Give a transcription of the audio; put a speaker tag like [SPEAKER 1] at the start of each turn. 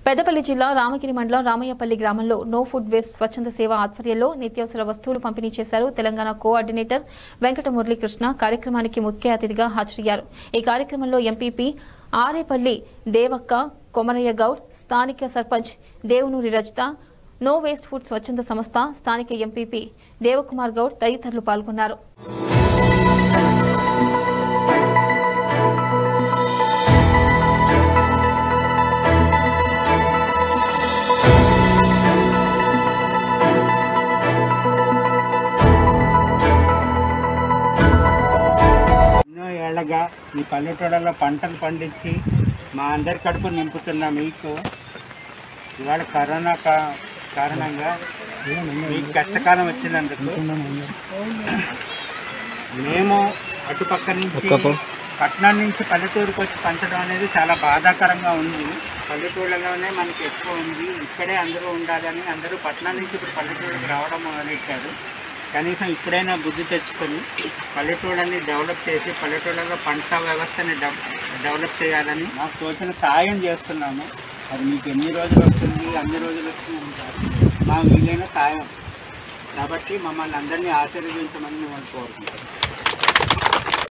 [SPEAKER 1] పెద్దపల్లి జిల్లా రామగిరి మండలం రామయ్యపల్లి గ్రామంలో నో ఫుడ్ వేస్ట్ స్వచ్ఛంద సేవ ఆధ్వర్యంలో నిత్యావసర వస్తువులు పంపిణీ చేశారు తెలంగాణ కోఆర్డినేటర్ వెంకట మురళీకృష్ణ కార్యక్రమానికి ముఖ్య అతిథిగా హాజరయ్యారు ఈ కార్యక్రమంలో ఎంపీపీ ఆరేపల్లి దేవక్క కొమరయ్య గౌడ్ స్థానిక sarpanch Devunuri Rajitha no waste food స్వచ్ఛంద సంస్థ స్థానిక ఎంపీపీ దేవకుమార్ గౌడ్ తదితరులు పాల్గొన్నారు
[SPEAKER 2] ఎన్నో ఏళ్ళగా ఈ పల్లెటూళ్ళలో పంటలు పండించి మా అందరి కడుపు నింపుతున్న మీకు ఇవాళ కరోనా కా- కారణంగా మీకు కష్టకాలం వచ్చినందుకు మేము అటుపక్క నుంచి పట్టణం నుంచి పల్లెటూరుకు వచ్చి పంచడం అనేది చాలా బాధాకరంగా ఉంది పల్లెటూళ్ళలోనే మనకి ఎక్కువ ఉంది ఇక్కడే అందరూ ఉండాలని అందరూ పట్టణం నుంచి ఇప్పుడు పల్లెటూరుకి రావడం మొదలెట్టారు కనీసం ఇప్పుడైనా బుద్ధి తెచ్చుకొని పల్లెటూళ్ళని డెవలప్ చేసి పల్లెటూళ్ళలో పంట వ్యవస్థని డెవ- డెవలప్ చేయాలని మాకు తోచిన సాయం చేస్తున్నాము అది మీకు ఎన్ని రోజులు వస్తుంది అన్ని రోజులు వస్తుంది అంటారు మా వీలైన సాయం కాబట్టి మమ్మల్ని అందరినీ ఆశీర్వదించమని మిమ్మల్ని కోరుకుంటాం